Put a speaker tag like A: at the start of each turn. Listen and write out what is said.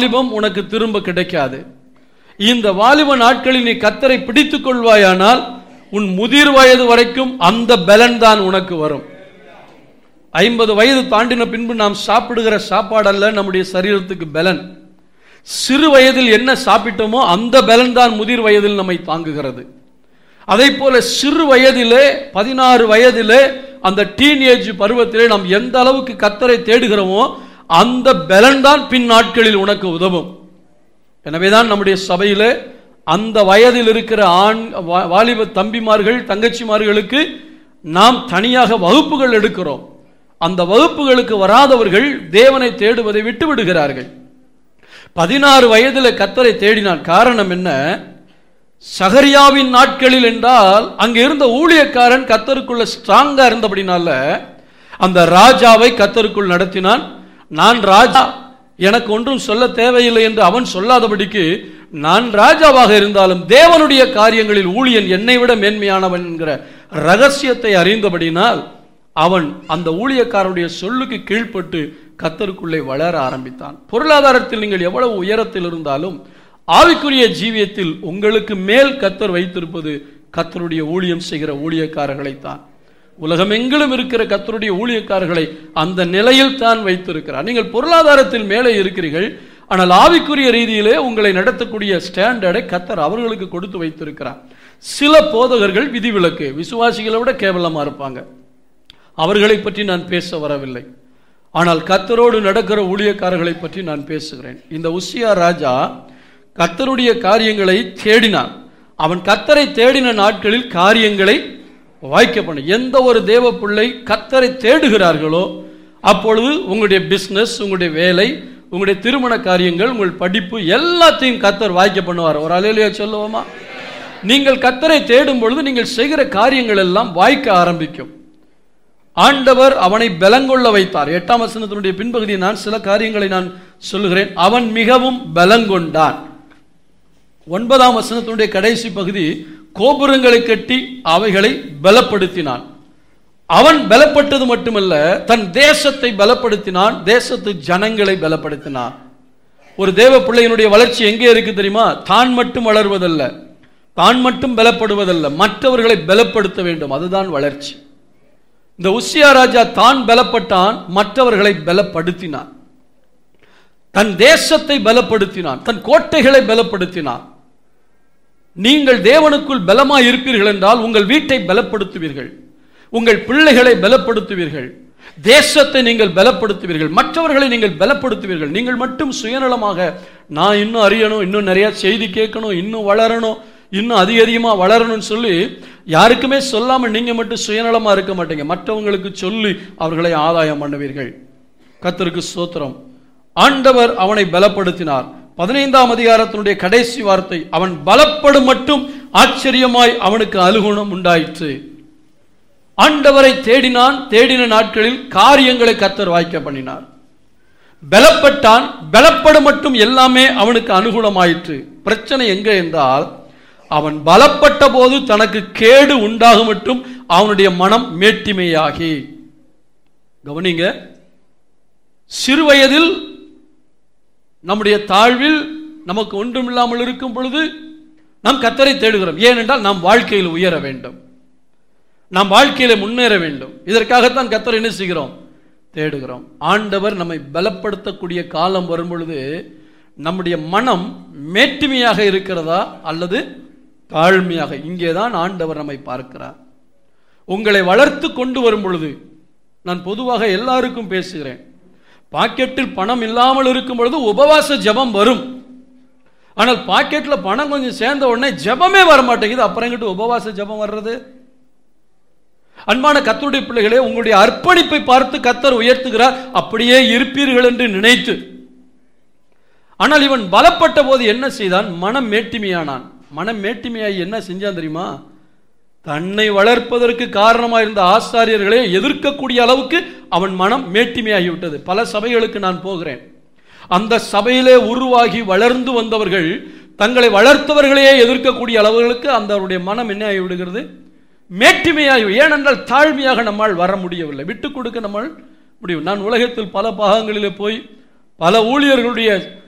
A: வாலிபம் உனக்கு திரும்ப கிடைக்காது இந்த வாலிப நாட்களில் நீ கத்தரை பிடித்துக் கொள்வாயானால் உன் முதிர் வயது வரைக்கும் அந்த பலன் தான் உனக்கு வரும் ஐம்பது வயது தாண்டின பின்பு நாம் சாப்பிடுகிற சாப்பாடல்ல நம்முடைய சரீரத்துக்கு பலன் சிறு வயதில் என்ன சாப்பிட்டோமோ அந்த பலன் தான் முதிர் வயதில் நம்மை தாங்குகிறது அதே போல சிறு வயதிலே பதினாறு வயதிலே அந்த டீனேஜ் பருவத்திலே நாம் எந்த அளவுக்கு கத்தரை தேடுகிறோமோ அந்த பலன் தான் பின் நாட்களில் உனக்கு உதவும் எனவேதான் நம்முடைய சபையிலே அந்த வயதில் இருக்கிற ஆண் வா- வாலிப தம்பிமார்கள் தங்கச்சிமார்களுக்கு நாம் தனியாக வகுப்புகள் எடுக்கிறோம் அந்த வகுப்புகளுக்கு வராதவர்கள் தேவனை தேடுவதை விட்டு விடுகிறார்கள் பதினாறு வயதில் கத்தரை தேடினான் காரணம் என்ன சகரியாவின் நாட்களில் என்றால் அங்க இருந்த ஊழியக்காரன் கத்தருக்குள்ள ஸ்ட்ராங்கா இருந்தபடினால அந்த ராஜாவை கத்தருக்குள் நடத்தினான் நான் ராஜா எனக்கு ஒன்றும் சொல்ல தேவையில்லை என்று அவன் சொல்லாதபடிக்கு நான் ராஜாவாக இருந்தாலும் தேவனுடைய காரியங்களில் ஊழியன் என்னை விட மேன்மையானவன் என்கிற ரகசியத்தை அறிந்தபடினால் அவன் அந்த ஊழியக்காரனுடைய சொல்லுக்கு கீழ்ப்பட்டு கத்தருக்குள்ளே வளர ஆரம்பித்தான் பொருளாதாரத்தில் நீங்கள் எவ்வளவு உயரத்தில் இருந்தாலும் ஆவிக்குரிய ஜீவியத்தில் உங்களுக்கு மேல் கத்தர் வைத்திருப்பது கத்தருடைய ஊழியம் செய்கிற ஊழியக்காரர்களைத்தான் உலகமெங்கிலும் இருக்கிற கத்தருடைய ஊழியக்காரர்களை அந்த நிலையில் தான் வைத்திருக்கிறார் நீங்கள் பொருளாதாரத்தில் மேலே இருக்கிறீர்கள் ஆனால் ஆவிக்குரிய ரீதியிலே உங்களை நடத்தக்கூடிய ஸ்டாண்டர்டை கத்தர் அவர்களுக்கு கொடுத்து வைத்திருக்கிறார் சில போதகர்கள் விதிவிலக்கு விசுவாசிகளை விட கேவலமா இருப்பாங்க அவர்களை பற்றி நான் பேச வரவில்லை ஆனால் கத்தரோடு நடக்கிற ஊழியக்காரர்களை பற்றி நான் பேசுகிறேன் இந்த உசியா ராஜா கத்தருடைய காரியங்களை தேடினான் அவன் கத்தரை தேடின நாட்களில் காரியங்களை வாய்க்க பண்ண எந்த ஒரு தேவ பிள்ளை கத்தரை தேடுகிறார்களோ அப்பொழுது உங்களுடைய பிசினஸ் உங்களுடைய வேலை உங்களுடைய திருமண காரியங்கள் உங்கள் படிப்பு எல்லாத்தையும் கத்தர் வாய்க்க பண்ணுவார் ஒரு அலையிலேயே சொல்லுவோமா நீங்கள் கத்தரை தேடும் பொழுது நீங்கள் செய்கிற காரியங்கள் எல்லாம் வாய்க்க ஆரம்பிக்கும் ஆண்டவர் அவனை பலங்கொள்ள வைத்தார் எட்டாம் வசனத்தினுடைய பின்பகுதியை நான் சில காரியங்களை நான் சொல்லுகிறேன் அவன் மிகவும் பலங்கொண்டான் ஒன்பதாம் வசனத்தினுடைய கடைசி பகுதி கோபுரங்களை கட்டி அவைகளை பலப்படுத்தினான் அவன் பலப்பட்டது மட்டுமல்ல தன் தேசத்தை பலப்படுத்தினான் தேசத்து ஜனங்களை பலப்படுத்தினான் ஒரு தேவ பிள்ளையினுடைய வளர்ச்சி எங்கே இருக்கு தெரியுமா தான் மட்டும் வளர்வதல்ல தான் மட்டும் பலப்படுவதல்ல மற்றவர்களை பலப்படுத்த வேண்டும் அதுதான் வளர்ச்சி இந்த உசியா ராஜா தான் பலப்பட்டான் மற்றவர்களை பலப்படுத்தினான் தன் தேசத்தை பலப்படுத்தினான் தன் கோட்டைகளை பலப்படுத்தினான் நீங்கள் தேவனுக்குள் பலமாய் இருப்பீர்கள் என்றால் உங்கள் வீட்டை பலப்படுத்துவீர்கள் உங்கள் பிள்ளைகளை பலப்படுத்துவீர்கள் தேசத்தை நீங்கள் பலப்படுத்துவீர்கள் மற்றவர்களை நீங்கள் பலப்படுத்துவீர்கள் நீங்கள் மட்டும் சுயநலமாக நான் இன்னும் அறியணும் இன்னும் நிறைய செய்தி கேட்கணும் இன்னும் வளரணும் இன்னும் அதிக அதிகமாக வளரணும்னு சொல்லி யாருக்குமே சொல்லாம நீங்க மட்டும் சுயநலமா இருக்க மாட்டீங்க மற்றவங்களுக்கு சொல்லி அவர்களை ஆதாயம் பண்ணுவீர்கள் கத்தருக்கு ஸ்தோத்திரம் ஆண்டவர் அவனை பலப்படுத்தினார் பதினைந்தாம் அதிகாரத்தினுடைய கடைசி வார்த்தை அவன் பலப்படும் மட்டும் ஆச்சரியமாய் அவனுக்கு அலுகுணம் உண்டாயிற்று ஆண்டவரை தேடினான் தேடின நாட்களில் காரியங்களை கத்தர் வாய்க்க பண்ணினார் பலப்பட்டான் பலப்படும் மட்டும் எல்லாமே அவனுக்கு அனுகூலமாயிற்று பிரச்சனை எங்க என்றால் அவன் பலப்பட்ட போது தனக்கு கேடு உண்டாகும் மட்டும் அவனுடைய மனம் மேட்டிமையாகி கவனிங்க சிறுவயதில் நம்முடைய தாழ்வில் நமக்கு ஒன்றுமில்லாமல் இருக்கும் பொழுது நாம் கத்தரை தேடுகிறோம் ஏனென்றால் நாம் வாழ்க்கையில் உயர வேண்டும் நாம் வாழ்க்கையில முன்னேற வேண்டும் இதற்காகத்தான் கத்தரை என்ன செய்கிறோம் தேடுகிறோம் ஆண்டவர் நம்மை பலப்படுத்தக்கூடிய காலம் வரும் பொழுது நம்முடைய மனம் மேட்டுமையாக இருக்கிறதா அல்லது தாழ்மையாக இங்கேதான் ஆண்டவர் நம்மை பார்க்கிறார் உங்களை வளர்த்து கொண்டு வரும் பொழுது நான் பொதுவாக எல்லாருக்கும் பேசுகிறேன் பாக்கெட்டில் பணம் இல்லாமல் இருக்கும் பொழுது உபவாச ஜெபம் வரும் ஆனால் பாக்கெட்ல பணம் கொஞ்சம் சேர்ந்த உடனே ஜெபமே வர மாட்டேங்குது அப்புறம் எங்கிட்ட உபவாச ஜெபம் வர்றது அன்பான கத்தருடைய பிள்ளைகளே உங்களுடைய அர்ப்பணிப்பை பார்த்து கத்தர் உயர்த்துகிறார் அப்படியே இருப்பீர்கள் என்று நினைத்து ஆனால் இவன் பலப்பட்ட போது என்ன செய்தான் மனம் மேட்டிமையானான் மனம் மேட்டிமையாகி என்ன செஞ்சான் தெரியுமா தன்னை வளர்ப்பதற்கு காரணமாக இருந்த ஆசாரியர்களை எதிர்க்கக்கூடிய அளவுக்கு அவன் மனம் மேட்டிமையாகி விட்டது பல சபைகளுக்கு நான் போகிறேன் அந்த சபையிலே உருவாகி வளர்ந்து வந்தவர்கள் தங்களை வளர்த்தவர்களையே எதிர்க்கக்கூடிய அளவுகளுக்கு அந்த அவருடைய மனம் என்ன ஆகி விடுகிறது மேட்டிமையாகி ஏனென்றால் தாழ்மையாக நம்மால் வர முடியவில்லை விட்டு கொடுக்க நம்மால் முடியும் நான் உலகத்தில் பல பாகங்களிலே போய் பல ஊழியர்களுடைய